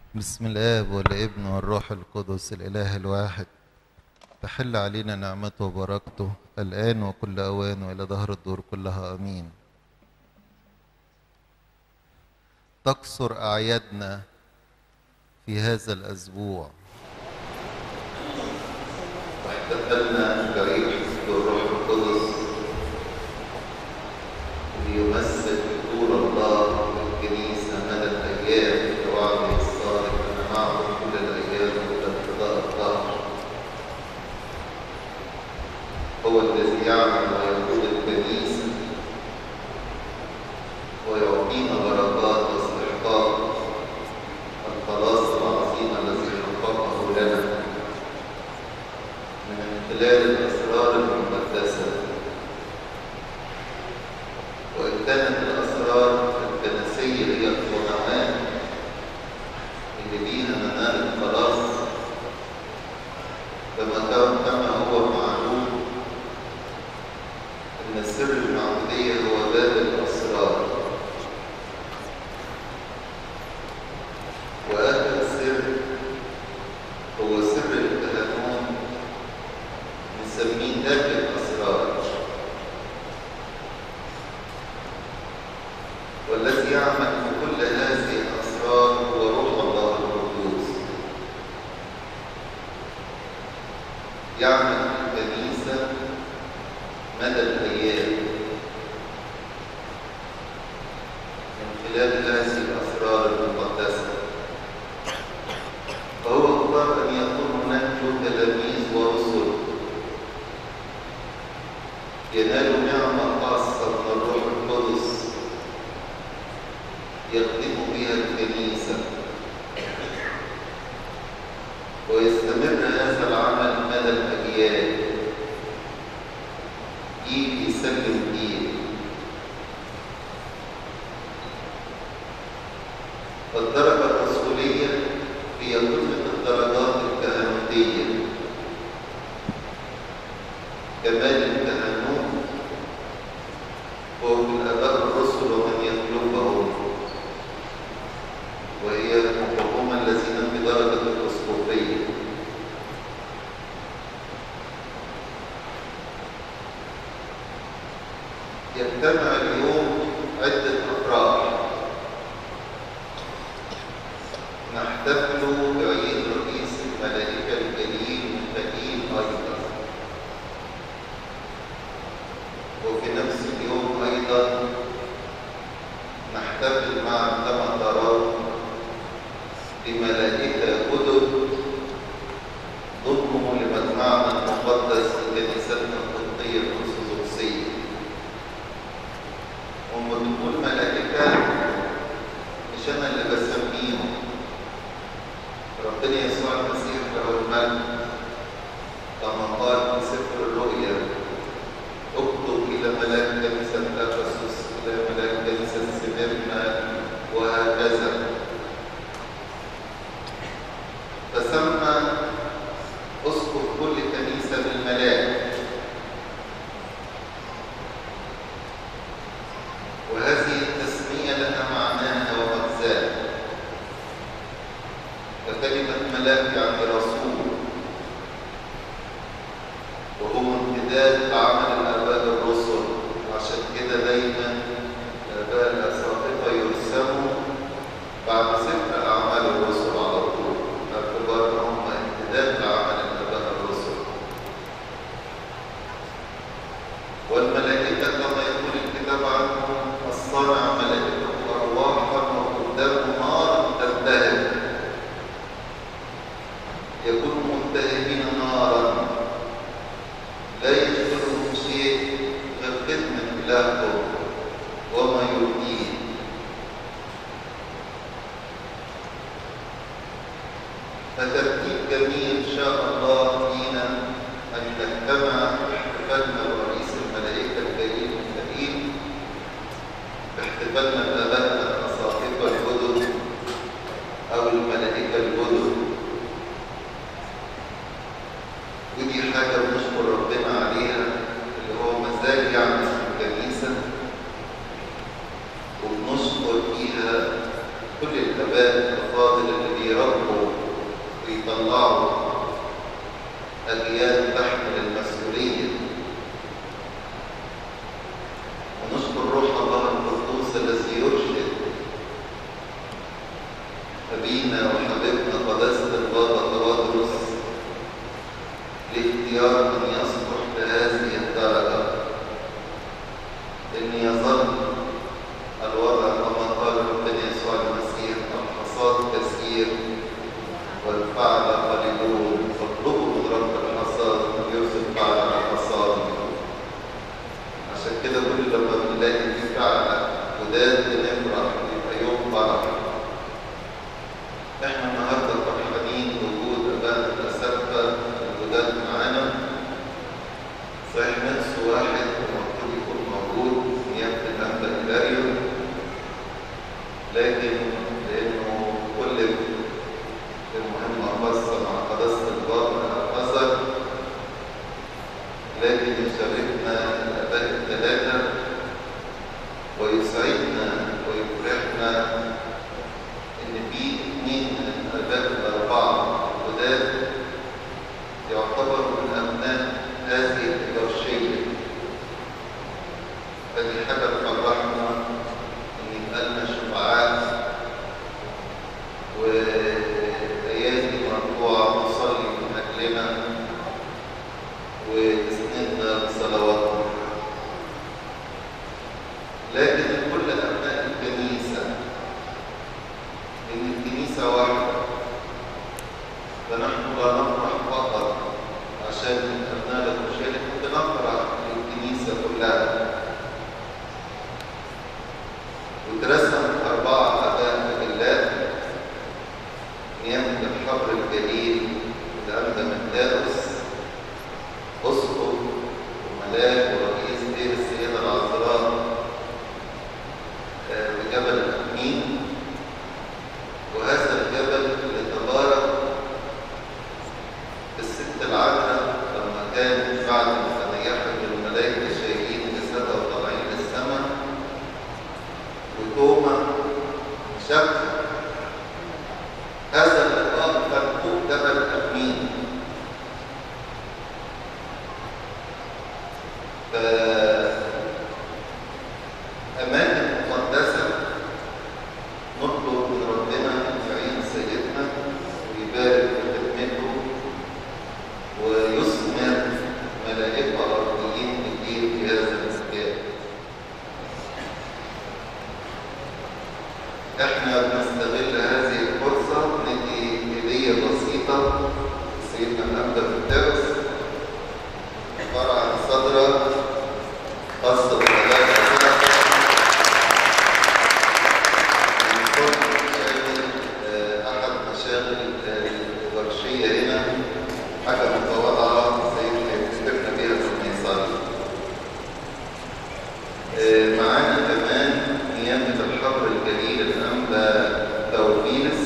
بسم الآب والابن والروح القدس الإله الواحد تحل علينا نعمته وبركته الآن وكل أوان وإلى دهر الدور كلها أمين تقصر أعيادنا في هذا الأسبوع واحتفلنا بعيد الروح القدس ليمثل حضور الله في الكنيسة مدى الأيام في وعده الصالح أنا معكم كل الأيام إلى انقضاء الظهر هو الذي يعمل ويقود الكنيسة ويعطينا بركات واستحقاق الخلاص العظيم الذي حققه لنا من خلال الأسرار المقدسة وإن كانت الأسرار الكنسية هي القنوات اللي بيها ننال الخلاص كما كان كما هو معلوم أن سر المعمودية هو باب الأسرار وآخر سر هو سر التهنون نسميه ذات الأسرار والذي يعمل في كل هذه الأسرار هو روح الله القدوس يعمل في الكنيسة مدى الأيام من خلال هذه الأسرار المقدسة فهو اختار أن يكون هناك له تلاميذ ورسل ينالوا نعمة خاصة من الروح القدس يخدم بها الكنيسة ويستمر هذا العمل مدى الأجيال جيل يسلم جيل فالدرجة الرسولية هي كلمة الدرجات الكهنوتية كمال الكهنوت هو في الآباء الرسل ومن يطلبهم وهي وهم الذين في درجة الأسقفية يجتمع اليوم عدة أفراح نحتفل بعيد رئيس الملائكة الجليل ميخائيل أيضا وفي نفس اليوم أيضا نحتفل مع كما ترون بملائكة جدد ضمهم لمجمعنا المقدس في كنيستنا القبطية الأرثوذكسية هم بنقول ملائكة مش أنا اللي بسميهم ربنا يسوع المسيح له المجد كما قال في سفر الرؤيا اكتب إلى ملاك كنيسة أفسس إلى ملاك كنيسة سميرنا وهكذا فسمى أسقف كل كنيسة بالملاك وهذه التسمية لها معناها ومغزاها فكلمة ملاك يعني رسول وهو امتداد لعمل الآباء الرسل عشان كده دايما الآباء الأساقفة يرسموا بعد سفر أعمال الرسل على طول باعتبار إن هم امتداد لعمل الآباء الرسل والملائكة كما يقول الكتاب عنهم الصانع ملائكة أرواحا وقدام نار تلتهب يكونوا ملتهبين نارا لا يشغلهم شيء غير خدمة إلههم وما يؤديه فترتيب جميل إن شاء الله فينا أن نجتمع احتفالنا برئيس الملائكة الكريم الكريم باحتفالنا بآبائنا الأساقفة الجدد أو الملائكة الجدد ودي حاجة بنشكر ربنا عليها اللي هو مازال يعمل في الكنيسة وبنشكر فيها كل الآباء الأفاضل اللي يربوا ويطلعوا أجيال تحمل المسؤولية ونشكر روح الله القدوس الذي يرشد أبينا وحبيبنا قداسة البابا توادرس لاختيار من يصلح لهذه الدرجة إن يظل الوضع كما قال ربنا يسوع المسيح الحصاد كثير والفعل قليلون فاطلبوا من رب الحصاد يرسل فعل الحصاد عشان كده كل لما بنلاقي في فعل جداد بنفرح يبقى يوم فرح احنا النهارده فرحانين بوجود اباء الاساتذه الجداد معانا صحيح نفس واحد المفروض يكون موجود نيابه الانبا الاريو لكن لانه كل المهمه خاصه مع قداسه البابا الازهر لكن يشاركنا الاباء الثلاثه ويسعدنا ويفرحنا ان في اثنين من الاباء الاربعه الجداد يعتبروا من ابناء هذه الإبرشية فدي حاجة تفرحنا إن يبقى لنا شفعاء وأيادي مرفوعة تصلي من أجلنا وتسندنا بصلواتنا لكن كل أبناء الكنيسة إن الكنيسة واحدة فنحن لا نفرح فقط عشان أبناء المشارك بنفرح للكنيسة كلها وترسم أربعة أباء مجلات نيابة الحبر الجليل الأمدى منداوس أسقف وملاك ورئيس دير السيدة العذراء آه، بجبل الأمين وهذا الجبل اللي تبارك الست العذراء لما كانت بعد ما يحمل الملائكة شايلين جسدها وطالعين للسماء وتوما شك هذا اللقاء كان فوق جبل أمين فأماكن مقدسة نطلب من ربنا يعين سيدنا ويبارك في خدمته ويثمر ملائكة أرضيين كتير في هذا المسجد. احنا بنستغل هذه الفرصة ندي هدية بسيطة لسيدنا الأمدى في الدرس عبارة عن صدرة خاصة بثلاثة كده من صوت شاغل آه، أحد مشاغل الورشية هنا حاجة متواضعة سيدنا يفتكرنا بيها في الميصال آه، معانا كمان نيابة الحبر الجليل الأنبا توفيلس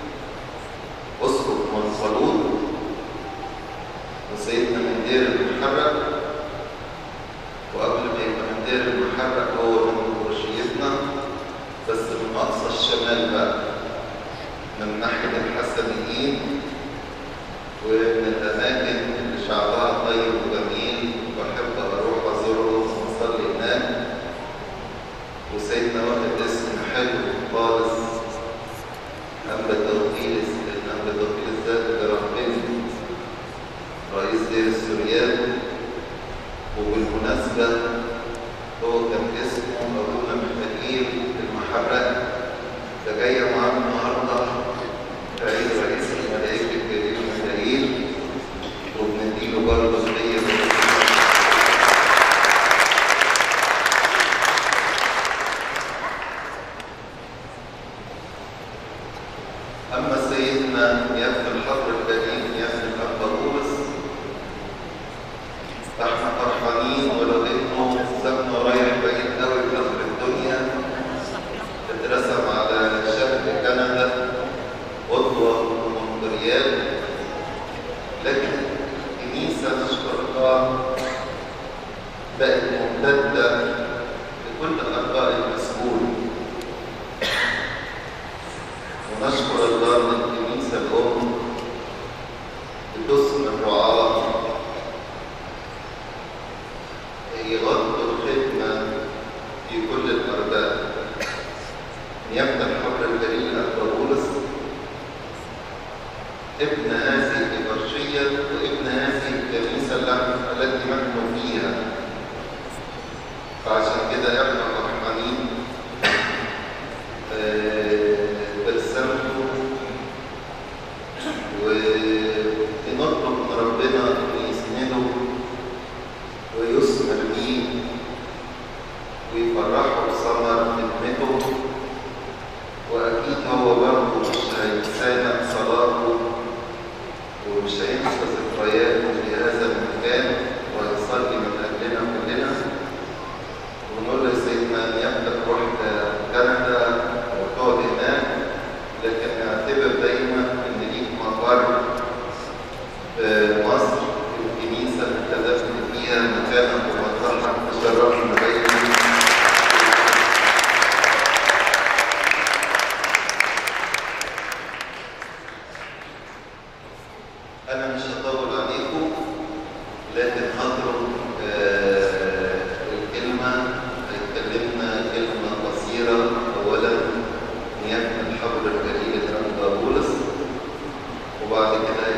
أسقف منصلون وسيدنا من دير المحرق وقبل ما يبقى من دير المحرق هو من ورشيتنا بس من أقصى الشمال بقى من ناحية الحسنيين ومن الأماكن اللي شعبها طيب وجميل وبحب أروح أزورهم وأصلي هناك وسيدنا واخد اسم حلو خالص أنبا توفيلس لأن أنبا توفيلس ده جرامبيل رئيس دير السوريان وبالمناسبة هو كان اسمه أبونا ميخائيل المحرق ده جاية معاه النهارده رئيس رئيس الملائكة الكريم ميخائيل وبنديله برضه هدية أما سيدنا يافت الحر الكريم يافت الأنبا بولس فاحنا فرحانين ولو إنه سابنا رايح بعيد قوي في آخر الدنيا اترسم على شكل كندا قدوة ومونتريال لكن الكنيسة نشكر الله بقت ممتدة لكل أنباء المسؤول ونشكر الله ان الكنيسه ابن هذه الإبرشية وابن هذه الكنيسة اللي- التي نحن فيها فعشان كده احنا فرحانين آه، برسالته ونطلب من ربنا انه يسنده ويثمر بيه ويفرحه بثمر خدمته واكيد هو برضه مش هينسانا بصلاته ومش هينسى ذكرياته في هذا المكان ويصلي من اجلنا كلنا ونقول له يا سيدنا ان يبدا روح كندا وتقعد هناك لكن اعتبر دايما ان ليك مقر في مصر في الكنيسه اللي انت دافن فيها مكانك ومطرحك تشرفنا دايما انا مش هطول عليكم لكن هضرب آه، الكلمه هيتكلمنا كلمه قصيره اولا نيابه الحبر الجليل الانبا بولس وبعد كده